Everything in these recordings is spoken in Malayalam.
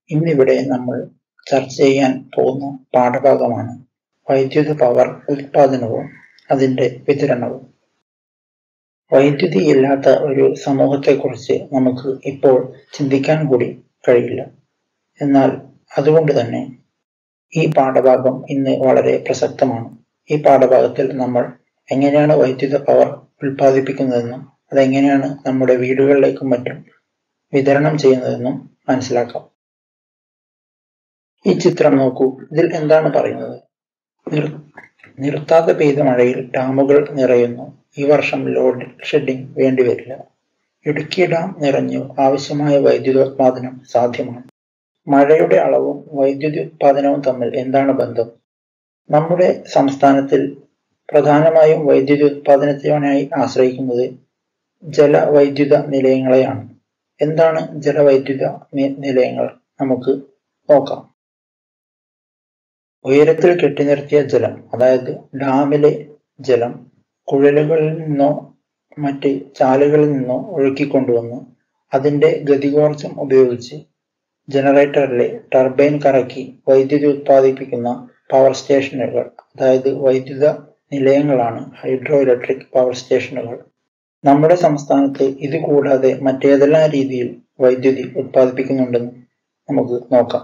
ഇന്നിവിടെ നമ്മൾ ചർച്ച ചെയ്യാൻ പോകുന്ന പാഠഭാഗമാണ് വൈദ്യുത പവർ ഉൽപാദനവും അതിൻ്റെ വിതരണവും വൈദ്യുതി ഇല്ലാത്ത ഒരു സമൂഹത്തെക്കുറിച്ച് നമുക്ക് ഇപ്പോൾ ചിന്തിക്കാൻ കൂടി കഴിയില്ല എന്നാൽ അതുകൊണ്ട് തന്നെ ഈ പാഠഭാഗം ഇന്ന് വളരെ പ്രസക്തമാണ് ഈ പാഠഭാഗത്തിൽ നമ്മൾ എങ്ങനെയാണ് വൈദ്യുത പവർ ഉൽപ്പാദിപ്പിക്കുന്നതെന്നും അതെങ്ങനെയാണ് നമ്മുടെ വീടുകളിലേക്കും മറ്റും വിതരണം ചെയ്യുന്നതെന്നും മനസ്സിലാക്കാം ഈ ചിത്രം നോക്കൂ ഇതിൽ എന്താണ് പറയുന്നത് നിർ നിർത്താതെ പെയ്ത മഴയിൽ ഡാമുകൾ നിറയുന്നു ഈ വർഷം ലോഡ് ഷെഡിംഗ് വേണ്ടിവരില്ല ഇടുക്കി ഡാം നിറഞ്ഞു ആവശ്യമായ വൈദ്യുതോത്പാദനം സാധ്യമാണ് മഴയുടെ അളവും വൈദ്യുതി ഉത്പാദനവും തമ്മിൽ എന്താണ് ബന്ധം നമ്മുടെ സംസ്ഥാനത്തിൽ പ്രധാനമായും വൈദ്യുതി ഉത്പാദനത്തിനായി ആശ്രയിക്കുന്നത് ജലവൈദ്യുത നിലയങ്ങളെയാണ് എന്താണ് ജലവൈദ്യുത നിലയങ്ങൾ നമുക്ക് നോക്കാം ഉയരത്തിൽ കെട്ടിനിർത്തിയ ജലം അതായത് ഡാമിലെ ജലം കുഴലുകളിൽ നിന്നോ മറ്റ് ചാലുകളിൽ നിന്നോ ഒഴുക്കിക്കൊണ്ടുവന്ന് അതിൻ്റെ ഗതികോർജം ഉപയോഗിച്ച് ജനറേറ്ററിലെ ടർബൈൻ കറക്കി വൈദ്യുതി ഉത്പാദിപ്പിക്കുന്ന പവർ സ്റ്റേഷനുകൾ അതായത് വൈദ്യുത നിലയങ്ങളാണ് ഹൈഡ്രോ ഇലക്ട്രിക് പവർ സ്റ്റേഷനുകൾ നമ്മുടെ സംസ്ഥാനത്ത് ഇത് കൂടാതെ മറ്റേതെല്ലാം രീതിയിൽ വൈദ്യുതി ഉത്പാദിപ്പിക്കുന്നുണ്ടെന്ന് നമുക്ക് നോക്കാം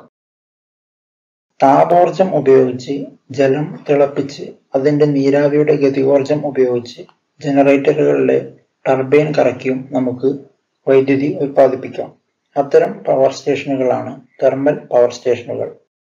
താപോർജം ഉപയോഗിച്ച് ജലം തിളപ്പിച്ച് അതിൻ്റെ നീരാവിയുടെ ഗതികോർജം ഉപയോഗിച്ച് ജനറേറ്ററുകളിലെ ടർബൈൻ കറക്കിയും നമുക്ക് വൈദ്യുതി ഉത്പാദിപ്പിക്കാം അത്തരം പവർ സ്റ്റേഷനുകളാണ് തെർമൽ പവർ സ്റ്റേഷനുകൾ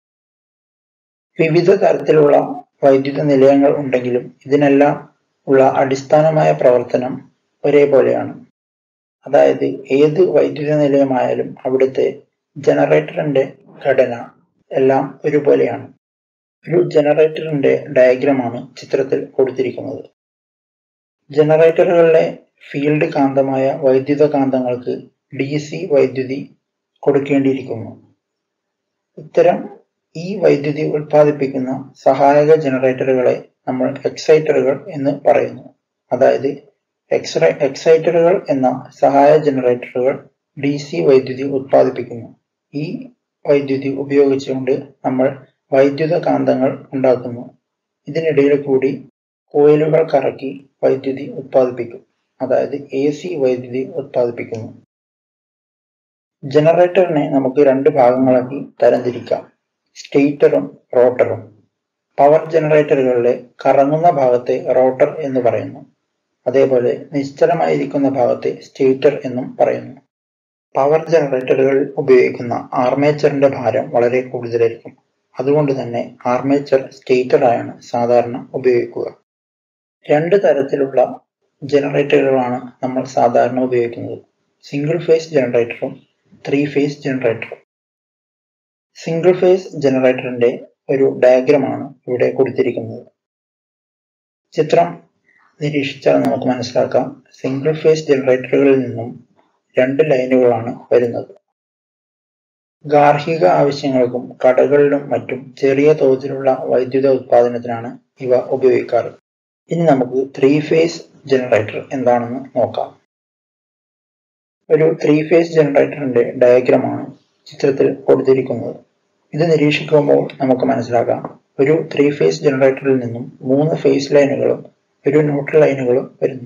വിവിധ തരത്തിലുള്ള വൈദ്യുത നിലയങ്ങൾ ഉണ്ടെങ്കിലും ഇതിനെല്ലാം ഉള്ള അടിസ്ഥാനമായ പ്രവർത്തനം ഒരേപോലെയാണ് അതായത് ഏത് വൈദ്യുത നിലയമായാലും അവിടുത്തെ ജനറേറ്ററിന്റെ ഘടന എല്ലാം ഒരുപോലെയാണ് ഒരു ജനറേറ്ററിന്റെ ഡയഗ്രമാണ് ചിത്രത്തിൽ കൊടുത്തിരിക്കുന്നത് ജനറേറ്ററുകളിലെ ഫീൽഡ് കാന്തമായ വൈദ്യുത കാന്തങ്ങൾക്ക് ഡി സി വൈദ്യുതി കൊടുക്കേണ്ടിയിരിക്കുന്നു ഇത്തരം ഈ വൈദ്യുതി ഉൽപ്പാദിപ്പിക്കുന്ന സഹായക ജനറേറ്ററുകളെ നമ്മൾ എക്സൈറ്ററുകൾ എന്ന് പറയുന്നു അതായത് എക്സ്റേ എക്സൈറ്ററുകൾ എന്ന സഹായ ജനറേറ്ററുകൾ ഡി സി വൈദ്യുതി ഉത്പാദിപ്പിക്കുന്നു ഈ വൈദ്യുതി ഉപയോഗിച്ചുകൊണ്ട് നമ്മൾ വൈദ്യുത കാന്തങ്ങൾ ഉണ്ടാക്കുന്നു ഇതിനിടയിൽ കൂടി കോയിലുകൾ കറക്കി വൈദ്യുതി ഉത്പാദിപ്പിക്കും അതായത് എ സി വൈദ്യുതി ഉത്പാദിപ്പിക്കുന്നു ജനറേറ്ററിനെ നമുക്ക് രണ്ട് ഭാഗങ്ങളാക്കി തരംതിരിക്കാം സ്റ്റേറ്ററും റോട്ടറും പവർ ജനറേറ്ററുകളിലെ കറങ്ങുന്ന ഭാഗത്തെ റോട്ടർ എന്ന് പറയുന്നു അതേപോലെ നിശ്ചലമായിരിക്കുന്ന ഭാഗത്തെ സ്റ്റേറ്റർ എന്നും പറയുന്നു പവർ ജനറേറ്ററുകളിൽ ഉപയോഗിക്കുന്ന ആർമേച്ചറിന്റെ ഭാരം വളരെ കൂടുതലായിരിക്കും അതുകൊണ്ട് തന്നെ ആർമേച്ചർ സ്റ്റേറ്ററായാണ് സാധാരണ ഉപയോഗിക്കുക രണ്ട് തരത്തിലുള്ള ജനറേറ്ററുകളാണ് നമ്മൾ സാധാരണ ഉപയോഗിക്കുന്നത് സിംഗിൾ ഫേസ് ജനറേറ്ററും ത്രീ ഫേസ് ജനറേറ്ററും സിംഗിൾ ഫേസ് ജനറേറ്ററിന്റെ ഒരു ഡയഗ്രമാണ് ഇവിടെ കൊടുത്തിരിക്കുന്നത് ചിത്രം നിരീക്ഷിച്ചാൽ നമുക്ക് മനസ്സിലാക്കാം സിംഗിൾ ഫേസ് ജനറേറ്ററുകളിൽ നിന്നും രണ്ട് ലൈനുകളാണ് വരുന്നത് ഗാർഹിക ആവശ്യങ്ങൾക്കും കടകളിലും മറ്റും ചെറിയ തോതിലുള്ള വൈദ്യുത ഉത്പാദനത്തിനാണ് ഇവ ഉപയോഗിക്കാറ് ഇനി നമുക്ക് ത്രീ ഫേസ് ജനറേറ്റർ എന്താണെന്ന് നോക്കാം ഒരു ത്രീ ഫേസ് ജനറേറ്ററിന്റെ ഡയഗ്രമാണ് ചിത്രത്തിൽ കൊടുത്തിരിക്കുന്നത് ഇത് നിരീക്ഷിക്കുമ്പോൾ നമുക്ക് മനസ്സിലാക്കാം ഒരു ത്രീ ഫേസ് ജനറേറ്ററിൽ നിന്നും മൂന്ന് ഫേസ് ലൈനുകളും ഒരു ന്യൂട്രൽ ലൈനുകളും വരുന്നു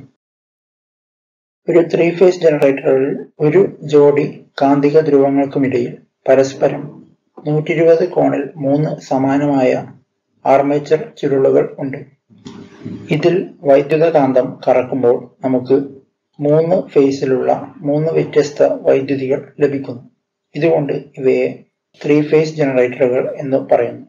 ഒരു ത്രീ ഫേസ് ജനറേറ്ററിൽ ഒരു ജോഡി കാന്തിക ധ്രുവങ്ങൾക്കുമിടയിൽ പരസ്പരം നൂറ്റി ഇരുപത് കോണിൽ മൂന്ന് സമാനമായ ആർമേച്ചർ ചുരുളുകൾ ഉണ്ട് ഇതിൽ വൈദ്യുത കാന്തം കറക്കുമ്പോൾ നമുക്ക് മൂന്ന് ഫേസിലുള്ള മൂന്ന് വ്യത്യസ്ത വൈദ്യുതികൾ ലഭിക്കുന്നു ഇതുകൊണ്ട് ഇവയെ ത്രീ ഫേസ് ജനറേറ്ററുകൾ എന്ന് പറയുന്നു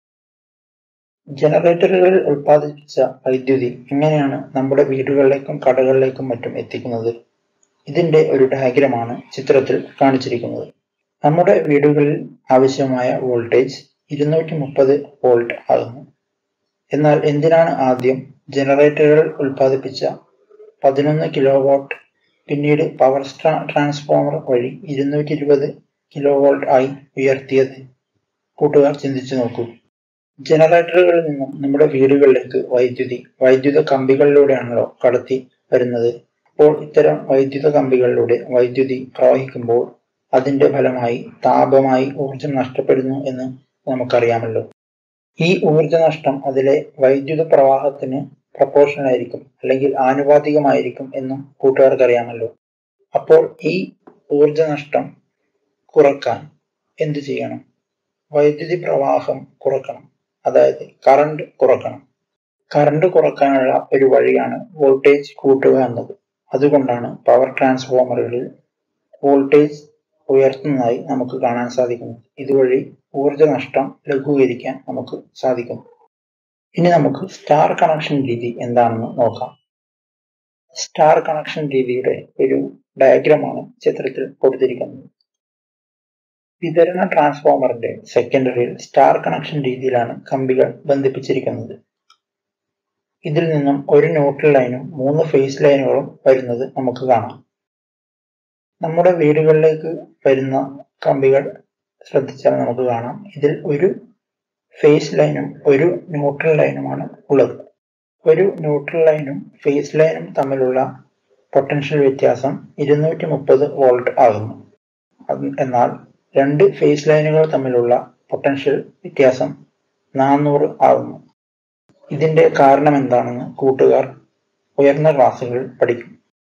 ജനറേറ്ററുകളിൽ ഉൽപ്പാദിപ്പിച്ച വൈദ്യുതി എങ്ങനെയാണ് നമ്മുടെ വീടുകളിലേക്കും കടകളിലേക്കും മറ്റും എത്തിക്കുന്നത് ഇതിന്റെ ഒരു ഡയഗ്രമാണ് ചിത്രത്തിൽ കാണിച്ചിരിക്കുന്നത് നമ്മുടെ വീടുകളിൽ ആവശ്യമായ വോൾട്ടേജ് ഇരുന്നൂറ്റി മുപ്പത് വോൾട്ട് ആകുന്നു എന്നാൽ എന്തിനാണ് ആദ്യം ജനറേറ്ററുകൾ ഉൽപ്പാദിപ്പിച്ച പതിനൊന്ന് കിലോ വോട്ട് പിന്നീട് പവർ ട്രാൻസ്ഫോമർ വഴി ഇരുന്നൂറ്റി ഇരുപത് കിലോ വോൾട്ട് ആയി ഉയർത്തിയത് കൂട്ടുകാർ ചിന്തിച്ചു നോക്കൂ ജനറേറ്ററുകളിൽ നിന്നും നമ്മുടെ വീടുകളിലേക്ക് വൈദ്യുതി വൈദ്യുത കമ്പികളിലൂടെയാണല്ലോ കടത്തി വരുന്നത് അപ്പോൾ ഇത്തരം വൈദ്യുത കമ്പികളിലൂടെ വൈദ്യുതി പ്രവഹിക്കുമ്പോൾ അതിന്റെ ഫലമായി താപമായി ഊർജം നഷ്ടപ്പെടുന്നു എന്ന് നമുക്കറിയാമല്ലോ ഈ ഊർജ നഷ്ടം അതിലെ വൈദ്യുത പ്രവാഹത്തിന് പ്രപ്പോർഷണൽ ആയിരിക്കും അല്ലെങ്കിൽ ആനുപാതികമായിരിക്കും എന്നും കൂട്ടുകാർക്ക് അറിയാമല്ലോ അപ്പോൾ ഈ ഊർജ നഷ്ടം കുറക്കാൻ എന്ത് ചെയ്യണം വൈദ്യുതി പ്രവാഹം കുറക്കണം അതായത് കറണ്ട് കുറക്കണം കറണ്ട് കുറക്കാനുള്ള ഒരു വഴിയാണ് വോൾട്ടേജ് കൂട്ടുക എന്നത് അതുകൊണ്ടാണ് പവർ ട്രാൻസ്ഫോമറുകളിൽ വോൾട്ടേജ് ഉയർത്തുന്നതായി നമുക്ക് കാണാൻ സാധിക്കുന്നത് ഇതുവഴി ഊർജ നഷ്ടം ലഘൂകരിക്കാൻ നമുക്ക് സാധിക്കും ഇനി നമുക്ക് സ്റ്റാർ കണക്ഷൻ രീതി എന്താണെന്ന് നോക്കാം സ്റ്റാർ കണക്ഷൻ രീതിയുടെ ഒരു ഡയഗ്രമാണ് ചിത്രത്തിൽ കൊടുത്തിരിക്കുന്നത് വിതരണ ട്രാൻസ്ഫോമറിന്റെ സെക്കൻഡറിയിൽ സ്റ്റാർ കണക്ഷൻ രീതിയിലാണ് കമ്പികൾ ബന്ധിപ്പിച്ചിരിക്കുന്നത് ഇതിൽ നിന്നും ഒരു ന്യൂട്രൽ ലൈനും മൂന്ന് ഫേസ് ലൈനുകളും വരുന്നത് നമുക്ക് കാണാം നമ്മുടെ വീടുകളിലേക്ക് വരുന്ന കമ്പികൾ ശ്രദ്ധിച്ചാൽ നമുക്ക് കാണാം ഇതിൽ ഒരു ഫേസ് ലൈനും ഒരു ന്യൂട്രൽ ലൈനുമാണ് ഉള്ളത് ഒരു ന്യൂട്രൽ ലൈനും ഫേസ് ലൈനും തമ്മിലുള്ള പൊട്ടൻഷ്യൽ വ്യത്യാസം ഇരുന്നൂറ്റി മുപ്പത് വോൾട്ട് ആകുന്നു എന്നാൽ രണ്ട് ഫേസ് ലൈനുകൾ തമ്മിലുള്ള പൊട്ടൻഷ്യൽ വ്യത്യാസം നാനൂറ് ആകുന്നു ഇതിന്റെ കാരണം എന്താണെന്ന് കൂട്ടുകാർ ഉയർന്ന ക്ലാസ്സുകളിൽ പഠിക്കും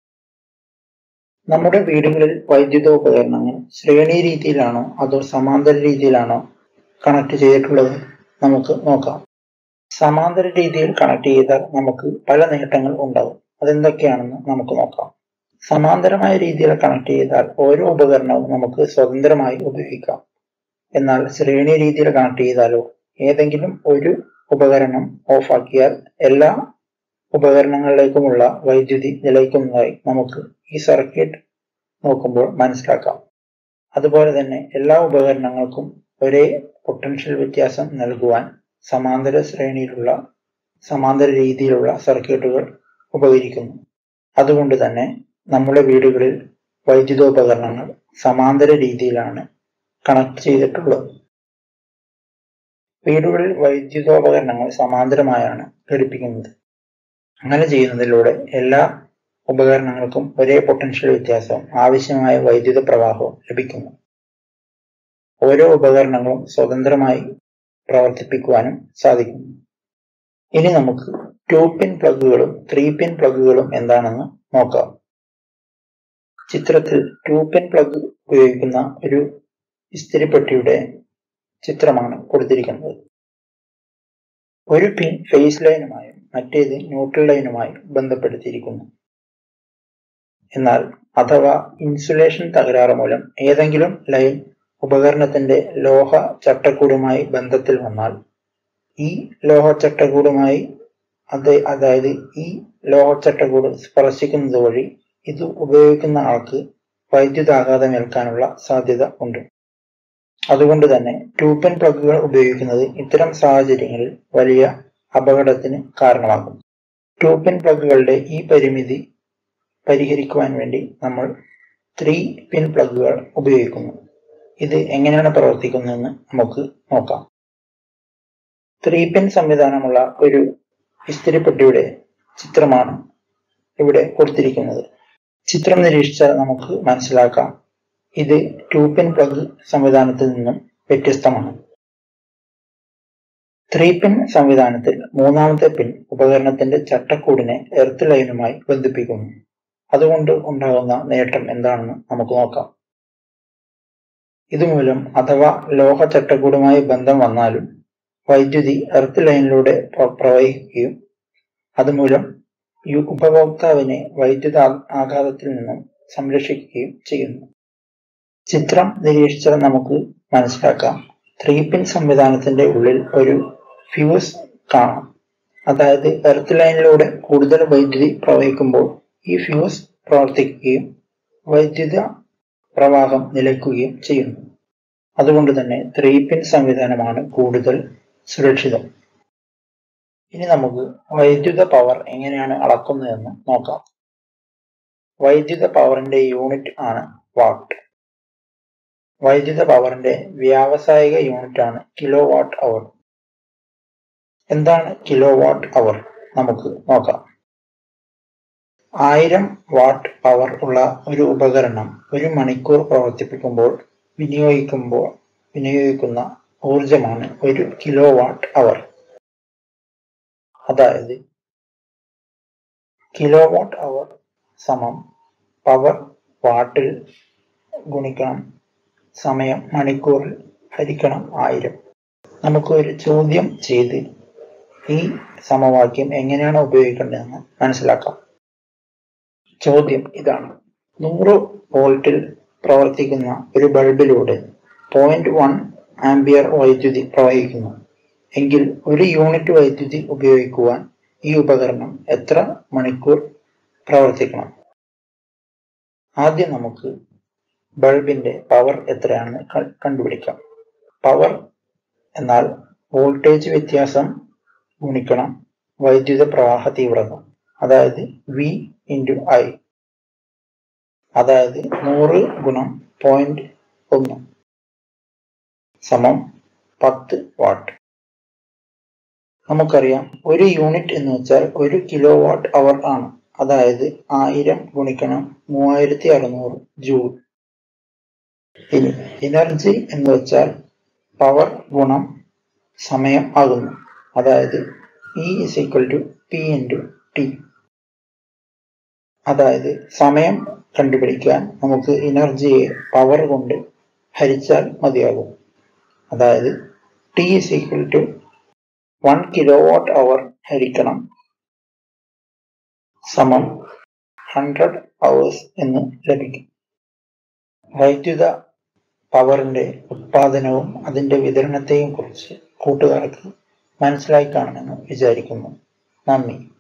നമ്മുടെ വീടുകളിൽ വൈദ്യുത ഉപകരണങ്ങൾ ശ്രേണി രീതിയിലാണോ അതോ സമാന്തര രീതിയിലാണോ കണക്ട് ചെയ്തിട്ടുള്ളത് നമുക്ക് നോക്കാം സമാന്തര രീതിയിൽ കണക്ട് ചെയ്താൽ നമുക്ക് പല നേട്ടങ്ങൾ ഉണ്ടാവും അതെന്തൊക്കെയാണെന്ന് നമുക്ക് നോക്കാം സമാന്തരമായ രീതിയിൽ കണക്ട് ചെയ്താൽ ഓരോ ഉപകരണവും നമുക്ക് സ്വതന്ത്രമായി ഉപയോഗിക്കാം എന്നാൽ ശ്രേണി രീതിയിൽ കണക്ട് ചെയ്താലോ ഏതെങ്കിലും ഒരു ഉപകരണം ഓഫാക്കിയാൽ എല്ലാ ഉപകരണങ്ങളിലേക്കുമുള്ള വൈദ്യുതി നിലയ്ക്കുന്നതായി നമുക്ക് ഈ സർക്യൂട്ട് നോക്കുമ്പോൾ മനസ്സിലാക്കാം അതുപോലെ തന്നെ എല്ലാ ഉപകരണങ്ങൾക്കും ഒരേ പൊട്ടൻഷ്യൽ വ്യത്യാസം നൽകുവാൻ സമാന്തര ശ്രേണിയിലുള്ള സമാന്തര രീതിയിലുള്ള സർക്യൂട്ടുകൾ ഉപകരിക്കുന്നു അതുകൊണ്ട് തന്നെ നമ്മുടെ വീടുകളിൽ വൈദ്യുതോപകരണങ്ങൾ സമാന്തര രീതിയിലാണ് കണക്ട് ചെയ്തിട്ടുള്ളത് വീടുകളിൽ വൈദ്യുതോപകരണങ്ങൾ സമാന്തരമായാണ് ഘടിപ്പിക്കുന്നത് അങ്ങനെ ചെയ്യുന്നതിലൂടെ എല്ലാ ഉപകരണങ്ങൾക്കും ഒരേ പൊട്ടൻഷ്യൽ വ്യത്യാസവും ആവശ്യമായ വൈദ്യുത പ്രവാഹവും ലഭിക്കുന്നു ഓരോ ഉപകരണങ്ങളും സ്വതന്ത്രമായി പ്രവർത്തിപ്പിക്കുവാനും സാധിക്കുന്നു ഇനി നമുക്ക് ടു പിൻ പ്ലഗുകളും ത്രീ പിൻ പ്ലഗുകളും എന്താണെന്ന് നോക്കാം ചിത്രത്തിൽ ടു പിൻ പ്ലഗ് ഉപയോഗിക്കുന്ന ഒരു ഇസ്തിരിപ്പെട്ടിയുടെ ചിത്രമാണ് കൊടുത്തിരിക്കുന്നത് ഒരു പിൻ ഫേസ് ലൈനുമായും മറ്റേത് ന്യൂട്രൽ ലൈനുമായി ബന്ധപ്പെടുത്തിയിരിക്കുന്നു എന്നാൽ അഥവാ ഇൻസുലേഷൻ തകരാറ് മൂലം ഏതെങ്കിലും ലൈൻ ഉപകരണത്തിന്റെ ലോഹ ചട്ടക്കൂടുമായി ബന്ധത്തിൽ വന്നാൽ ഈ ലോഹ ചട്ടക്കൂടുമായി അത് അതായത് ഈ ലോഹ ചട്ടക്കൂട് സ്പർശിക്കുന്നത് വഴി ഇത് ഉപയോഗിക്കുന്ന ആൾക്ക് വൈദ്യുതാഘാതം ഏൽക്കാനുള്ള സാധ്യത ഉണ്ട് അതുകൊണ്ട് തന്നെ ട്യൂബൻ പ്ലഗുകൾ ഉപയോഗിക്കുന്നത് ഇത്തരം സാഹചര്യങ്ങളിൽ വലിയ അപകടത്തിന് കാരണമാകും ട്യൂബൻ പ്ലഗുകളുടെ ഈ പരിമിതി പരിഹരിക്കുവാൻ വേണ്ടി നമ്മൾ ത്രീ പിൻ പ്ലഗുകൾ ഉപയോഗിക്കുന്നു ഇത് എങ്ങനെയാണ് പ്രവർത്തിക്കുന്നതെന്ന് നമുക്ക് നോക്കാം ത്രീ പിൻ സംവിധാനമുള്ള ഒരു ഇസ്തിരിപ്പെട്ടിയുടെ ചിത്രമാണ് ഇവിടെ കൊടുത്തിരിക്കുന്നത് ചിത്രം നിരീക്ഷിച്ചാൽ നമുക്ക് മനസ്സിലാക്കാം ഇത് ടു പിൻ പ്ലഗ് സംവിധാനത്തിൽ നിന്നും വ്യത്യസ്തമാണ് ത്രീ പിൻ സംവിധാനത്തിൽ മൂന്നാമത്തെ പിൻ ഉപകരണത്തിന്റെ ചട്ടക്കൂടിനെ എർത്ത് ലൈനുമായി ബന്ധിപ്പിക്കുന്നു അതുകൊണ്ട് ഉണ്ടാകുന്ന നേട്ടം എന്താണെന്ന് നമുക്ക് നോക്കാം ഇതുമൂലം അഥവാ ലോഹ ചട്ടക്കൂടുമായി ബന്ധം വന്നാലും വൈദ്യുതി എർത്ത് ലൈനിലൂടെ പ്രവഹിക്കുകയും അതുമൂലം ഈ ഉപഭോക്താവിനെ വൈദ്യുത ആഘാതത്തിൽ നിന്നും സംരക്ഷിക്കുകയും ചെയ്യുന്നു ചിത്രം നിരീക്ഷിച്ചാൽ നമുക്ക് മനസ്സിലാക്കാം ത്രീ പിൻ സംവിധാനത്തിന്റെ ഉള്ളിൽ ഒരു ഫ്യൂസ് കാണാം അതായത് എർത്ത് ലൈനിലൂടെ കൂടുതൽ വൈദ്യുതി പ്രവഹിക്കുമ്പോൾ ഈ ഫ്യൂസ് പ്രവർത്തിക്കുകയും വൈദ്യുത പ്രവാഹം നിലയ്ക്കുകയും ചെയ്യുന്നു അതുകൊണ്ട് തന്നെ ത്രീ പിൻ സംവിധാനമാണ് കൂടുതൽ സുരക്ഷിതം ഇനി നമുക്ക് വൈദ്യുത പവർ എങ്ങനെയാണ് അളക്കുന്നതെന്ന് നോക്കാം വൈദ്യുത പവറിന്റെ യൂണിറ്റ് ആണ് വാട്ട് വൈദ്യുത പവറിന്റെ വ്യാവസായിക യൂണിറ്റ് ആണ് കിലോ വാട്ട് അവർ എന്താണ് കിലോ വാട്ട് അവർ നമുക്ക് നോക്കാം ആയിരം വാട്ട് പവർ ഉള്ള ഒരു ഉപകരണം ഒരു മണിക്കൂർ പ്രവർത്തിപ്പിക്കുമ്പോൾ വിനിയോഗിക്കുമ്പോൾ വിനിയോഗിക്കുന്ന ഊർജമാണ് ഒരു കിലോ വാട്ട് അവർ അതായത് കിലോ വാട്ട് അവർ സമം പവർ വാട്ടിൽ ഗുണിക്കണം സമയം മണിക്കൂറിൽ ഹരിക്കണം ആയിരം നമുക്ക് ഒരു ചോദ്യം ചെയ്ത് ഈ സമവാക്യം എങ്ങനെയാണ് ഉപയോഗിക്കേണ്ടതെന്ന് മനസ്സിലാക്കാം ചോദ്യം ഇതാണ് നൂറ് വോൾട്ടിൽ പ്രവർത്തിക്കുന്ന ഒരു ബൾബിലൂടെ പോയിന്റ് വൺ ആംബിയർ വൈദ്യുതി പ്രവഹിക്കുന്നു എങ്കിൽ ഒരു യൂണിറ്റ് വൈദ്യുതി ഉപയോഗിക്കുവാൻ ഈ ഉപകരണം എത്ര മണിക്കൂർ പ്രവർത്തിക്കണം ആദ്യം നമുക്ക് ബൾബിന്റെ പവർ എത്രയാണെന്ന് കണ്ടുപിടിക്കാം പവർ എന്നാൽ വോൾട്ടേജ് വ്യത്യാസം ഗുണിക്കണം വൈദ്യുത പ്രവാഹ തീവ്രത അതായത് വി ഇൻറ്റു ഐ അതായത് നൂറ് ഗുണം പോയിന്റ് ഒന്ന് സമം പത്ത് വാട്ട് നമുക്കറിയാം ഒരു യൂണിറ്റ് എന്ന് വെച്ചാൽ ഒരു കിലോ വാട്ട് അവർ ആണ് അതായത് ആയിരം ഗുണിക്കണം മൂവായിരത്തി അറുന്നൂറ് ജൂൾ ഇനി എനർജി എന്ന് വെച്ചാൽ പവർ ഗുണം സമയം ആകുന്നു അതായത് E is equal to P into T അതായത് സമയം കണ്ടുപിടിക്കാൻ നമുക്ക് എനർജിയെ പവർ കൊണ്ട് ഹരിച്ചാൽ മതിയാകും അതായത് T is equal to one kilo watt hour ഹരിക്കണം സമം ഹൺഡ്രഡ് അവേഴ്സ് എന്ന് ലഭിക്കും വൈദ്യുത പവറിന്റെ ഉത്പാദനവും അതിന്റെ വിതരണത്തെയും കുറിച്ച് കൂട്ടുകാർക്ക് മനസ്സിലായി കാണുമെന്ന് വിചാരിക്കുന്നു നന്ദി